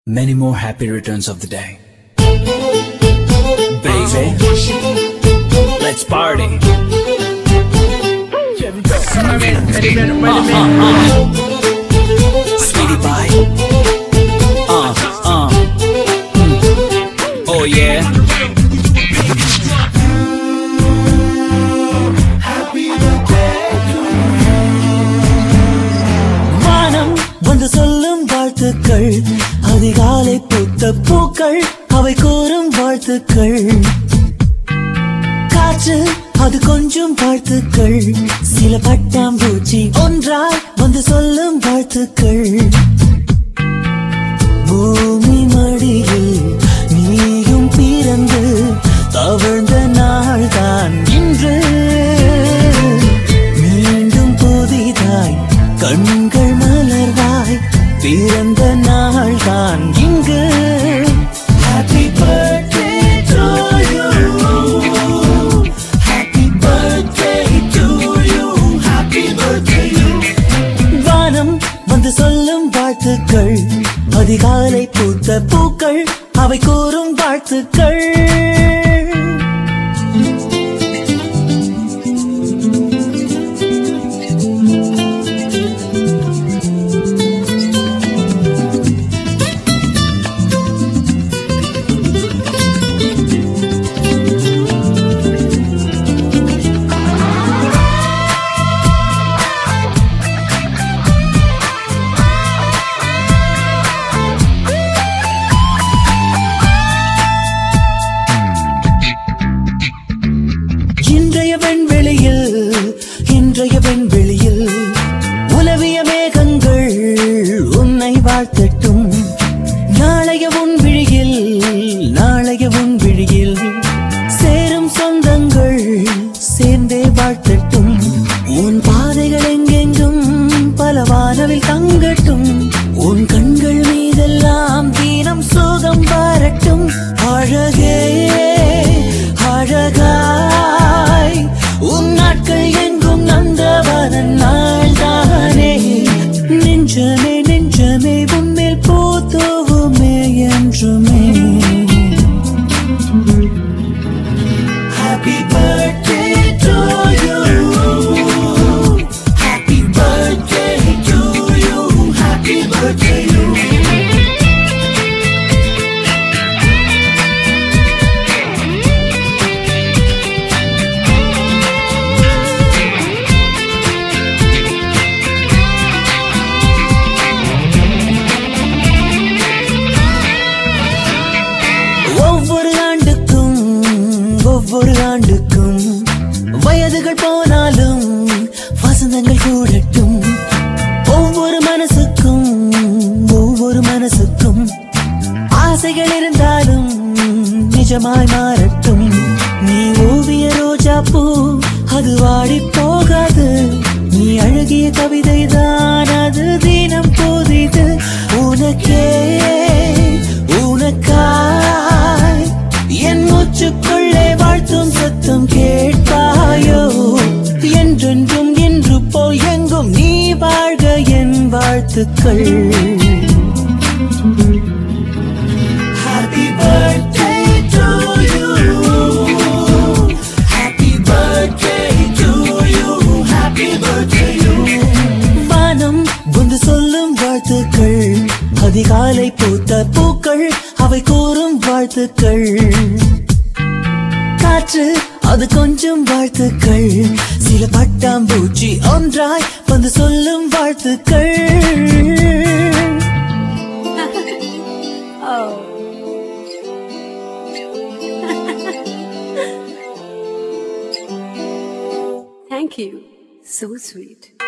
many more happy returns of the day. Baby, let's party. Sweetie pie. Uh, uh. Mm. Oh yeah. வானம் வந்து சொல்லும் வாழ்த்துக்கள் அதிகாலை பூத்த பூக்கள் அவை கூறும் வாழ்த்துக்கள் காற்று அது கொஞ்சம் வாழ்த்துக்கள் சில பட்டாம்பூச்சி ஒன்றாய் வந்து சொல்லும் வாழ்த்துக்கள் பூமி மடியில் நீயும் பிறந்து தவழ்ந்த நாள்தான் இன்று மீண்டும் புதிதாய் கண்கள் மலர்வாய் பிறந்த நாள்தான் இங்கு Happy birthday to you Happy birthday to you Happy birthday you வானம் வந்து சொல்லும் வாழ்த்துக்கள் அதிகாலை பூத்த பூக்கள் அவை கூறும் வாழ்த்துக்கள் இன்றைய வெண்வெளியில் இன்றைய வெண்வெளியில் உலவிய மேகங்கள் உன்னை வாழ்த்தட்டும் நாளைய உன் விழியில் நாளைய உன் விழியில் சேரும் சொந்தங்கள் சேர்ந்தே வாழ்த்தட்டும் உன் பாதைகள் எங்கெங்கும் பல வானவில் தங்கட்டும் உன் கண்கள் மீதெல்லாம் தீனம் சோகம் வரட்டும் அழகே அழகாய் உன் நாட்கள் எங்கும் நந்தவனன் நாள்தானே நெஞ்சமே நெஞ்சமே உன்மேல் பூத்தோவுமே என்றுமே Happy birthday to you. Happy birthday to you. Happy birthday you. ஒவ்வொரு ஆண்டுக்கும் ஒவ்வொரு ஆண்டுக்கும் வயதுகள் போனாலும் வசந்தங்கள் கூடட்டும் ஒவ்வொரு மனசுக்கும் ஒவ்வொரு மனசுக்கும் ஆசைகள் இருந்தாலும் நிஜமாய் மாறட்டும் நீ ஓவிய ரோஜா பூ அது வாடி போகாது நீ அழகிய கவிதை தான் அது தினம் புதிது உனக்கே உனக்காய் என் மூச்சுக்குள்ளே வாழ்த்தும் சத்தம் கேட்பாயோ என்றென்றும் என்று போல் எங்கும் நீ வாழ்க என் வாழ்த்துக்கள் Happy birthday to you. Happy birthday to you. Happy birthday you. வானம் வந்து சொல்லும் வாழ்த்துக்கள் அதிகாலை பூத்த பூக்கள் அவை கூறும் வாழ்த்துக்கள் காற்று அது கொஞ்சம் வாழ்த்துக்கள் சில பட்டாம்பூச்சி ஒன்றாய் வந்து சொல்லும் வாழ்த்துக்கள் Oh. Thank you. So sweet.